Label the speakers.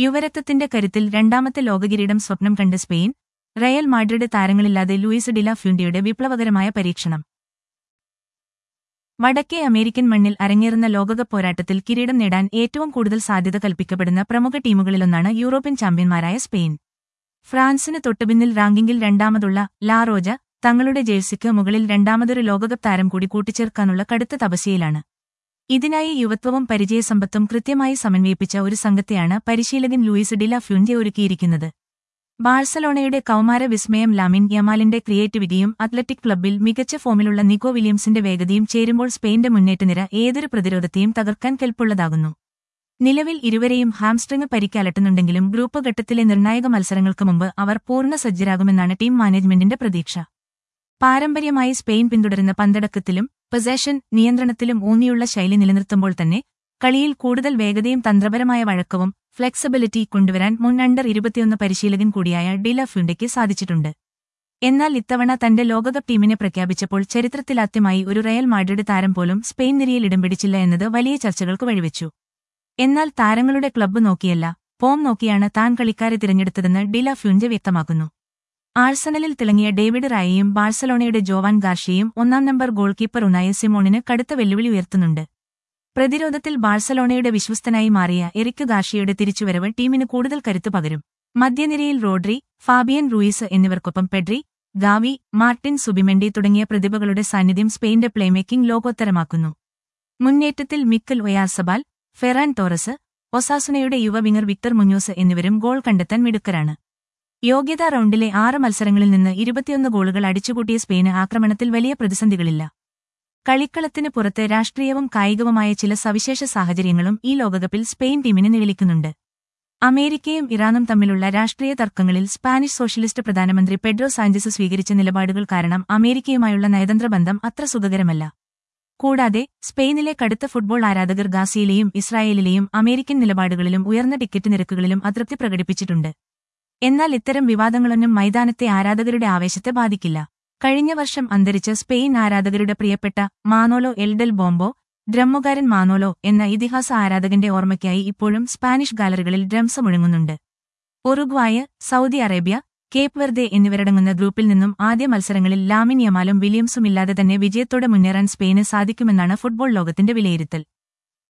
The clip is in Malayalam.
Speaker 1: യുവരക്തത്തിന്റെ കരുത്തിൽ രണ്ടാമത്തെ ലോകകിരീടം സ്വപ്നം കണ്ട് സ്പെയിൻ റയൽ മാഡ്രിഡ് താരങ്ങളില്ലാതെ ലൂയിസ് ഡില ഫ്യൂണ്ടിയുടെ വിപ്ലവകരമായ പരീക്ഷണം വടക്കേ അമേരിക്കൻ മണ്ണിൽ അരങ്ങേറുന്ന ലോകകപ്പ് പോരാട്ടത്തിൽ കിരീടം നേടാൻ ഏറ്റവും കൂടുതൽ സാധ്യത കൽപ്പിക്കപ്പെടുന്ന പ്രമുഖ ടീമുകളിലൊന്നാണ് യൂറോപ്യൻ ചാമ്പ്യന്മാരായ സ്പെയിൻ ഫ്രാൻസിന് തൊട്ടുപിന്നിൽ റാങ്കിങ്ങിൽ രണ്ടാമതുള്ള ലാ റോജ തങ്ങളുടെ ജേഴ്സിക്ക് മുകളിൽ രണ്ടാമതൊരു ലോകകപ്പ് താരം കൂടി കൂട്ടിച്ചേർക്കാനുള്ള കടുത്ത തപസ്യയിലാണ് ഇതിനായി യുവത്വവും പരിചയസമ്പത്തും കൃത്യമായി സമന്വയിപ്പിച്ച ഒരു സംഘത്തെയാണ് പരിശീലകൻ ലൂയിസ് ഡില ഫ്യുൻഡെ ഒരുക്കിയിരിക്കുന്നത് ബാഴ്സലോണയുടെ കൗമാര വിസ്മയം ലാമിൻ യമാലിന്റെ ക്രിയേറ്റിവിറ്റിയും അത്ലറ്റിക് ക്ലബ്ബിൽ മികച്ച ഫോമിലുള്ള നിക്കോ വില്യംസിന്റെ വേഗതയും ചേരുമ്പോൾ സ്പെയിന്റെ മുന്നേറ്റനിര ഏതൊരു പ്രതിരോധത്തെയും തകർക്കാൻ കെൽപ്പുള്ളതാകുന്നു നിലവിൽ ഇരുവരെയും ഹാംസ്ട്രിങ് പരിക്കലട്ടുന്നുണ്ടെങ്കിലും ഗ്രൂപ്പ് ഘട്ടത്തിലെ നിർണായക മത്സരങ്ങൾക്ക് മുമ്പ് അവർ പൂർണ്ണ സജ്ജരാകുമെന്നാണ് ടീം മാനേജ്മെന്റിന്റെ പ്രതീക്ഷ പാരമ്പര്യമായി സ്പെയിൻ പിന്തുടരുന്ന പന്തടക്കത്തിലും പൊസഷൻ നിയന്ത്രണത്തിലും ഊന്നിയുള്ള ശൈലി നിലനിർത്തുമ്പോൾ തന്നെ കളിയിൽ കൂടുതൽ വേഗതയും തന്ത്രപരമായ വഴക്കവും ഫ്ലെക്സിബിലിറ്റി കൊണ്ടുവരാൻ മുൻ അണ്ടർ ഇരുപത്തിയൊന്ന് പരിശീലകൻ കൂടിയായ ഡില ഫ്യുണ്ടയ്ക്ക് സാധിച്ചിട്ടുണ്ട് എന്നാൽ ഇത്തവണ തന്റെ ലോകകപ്പ് ടീമിനെ പ്രഖ്യാപിച്ചപ്പോൾ ചരിത്രത്തിലാദ്യമായി ഒരു റയൽ മാഡ്രിഡ് താരം പോലും സ്പെയിൻ നിരയിൽ ഇടം പിടിച്ചില്ല എന്നത് വലിയ ചർച്ചകൾക്ക് വഴിവെച്ചു എന്നാൽ താരങ്ങളുടെ ക്ലബ്ബ് നോക്കിയല്ല പോം നോക്കിയാണ് താൻ കളിക്കാരെ തിരഞ്ഞെടുത്തതെന്ന് ഡില ഫ്യുഞ്ചെ വ്യക്തമാക്കുന്നു ആഴ്സണലിൽ തിളങ്ങിയ ഡേവിഡ് റായയും ബാഴ്സലോണയുടെ ജോവാൻ ഗാർഷിയയും ഒന്നാം നമ്പർ ഗോൾ കീപ്പർ ഉനായ സിമോണിന് കടുത്ത വെല്ലുവിളി ഉയർത്തുന്നുണ്ട് പ്രതിരോധത്തിൽ ബാഴ്സലോണയുടെ വിശ്വസ്തനായി മാറിയ എറിക് ഗാർഷിയയുടെ തിരിച്ചുവരവ് ടീമിന് കൂടുതൽ കരുത്തു പകരും മധ്യനിരയിൽ റോഡ്രി ഫാബിയൻ റൂയിസ് എന്നിവർക്കൊപ്പം പെഡ്രി ഗാവി മാർട്ടിൻ സുബിമെൻഡി തുടങ്ങിയ പ്രതിഭകളുടെ സാന്നിധ്യം സ്പെയിന്റെ പ്ലേമേക്കിംഗ് ലോകോത്തരമാക്കുന്നു മുന്നേറ്റത്തിൽ മിക്കൽ ഒയാസബാൽ ഫെറാൻ ടോറസ് ഒസാസുനയുടെ യുവ വിങ്ങർ വിക്ടർ മുഞ്ഞോസ് എന്നിവരും ഗോൾ കണ്ടെത്താൻ മിടുക്കരാണ് യോഗ്യതാ റൗണ്ടിലെ ആറ് മത്സരങ്ങളിൽ നിന്ന് ഇരുപത്തിയൊന്ന് ഗോളുകൾ അടിച്ചുകൂട്ടിയ സ്പെയിന് ആക്രമണത്തിൽ വലിയ പ്രതിസന്ധികളില്ല കളിക്കളത്തിന് പുറത്ത് രാഷ്ട്രീയവും കായികവുമായ ചില സവിശേഷ സാഹചര്യങ്ങളും ഈ ലോകകപ്പിൽ സ്പെയിൻ ടീമിനെ നിഴലിക്കുന്നുണ്ട് അമേരിക്കയും ഇറാനും തമ്മിലുള്ള രാഷ്ട്രീയ തർക്കങ്ങളിൽ സ്പാനിഷ് സോഷ്യലിസ്റ്റ് പ്രധാനമന്ത്രി പെഡ്രോ സാഞ്ചസ് സ്വീകരിച്ച നിലപാടുകൾ കാരണം അമേരിക്കയുമായുള്ള നയതന്ത്ര ബന്ധം അത്ര സുഖകരമല്ല കൂടാതെ സ്പെയിനിലെ കടുത്ത ഫുട്ബോൾ ആരാധകർ ഗാസിയിലെയും ഇസ്രായേലിലെയും അമേരിക്കൻ നിലപാടുകളിലും ഉയർന്ന ടിക്കറ്റ് നിരക്കുകളിലും അതൃപ്തി പ്രകടിപ്പിച്ചിട്ടുണ്ട് എന്നാൽ ഇത്തരം വിവാദങ്ങളൊന്നും മൈതാനത്തെ ആരാധകരുടെ ആവേശത്തെ ബാധിക്കില്ല കഴിഞ്ഞ വർഷം അന്തരിച്ച സ്പെയിൻ ആരാധകരുടെ പ്രിയപ്പെട്ട മാനോലോ എൽഡൽ ബോംബോ ഡ്രമ്മുകാരൻ മാനോലോ എന്ന ഇതിഹാസ ആരാധകന്റെ ഓർമ്മയ്ക്കായി ഇപ്പോഴും സ്പാനിഷ് ഗാലറികളിൽ ഡ്രംസ് മുഴങ്ങുന്നുണ്ട് Uruguay Saudi Arabia Cape Verde എന്നിവരടങ്ങുന്ന ഗ്രൂപ്പിൽ നിന്നും ആദ്യ മത്സരങ്ങളിൽ ലാമിൻ യമാലും വില്യംസും ഇല്ലാതെ തന്നെ വിജയത്തോടെ മുന്നേറാൻ സ്പെയിന് സാധിക്കുമെന്നാണ് ഫുട്ബോൾ ലോകത്തിന്റെ വിലയിരുത്തൽ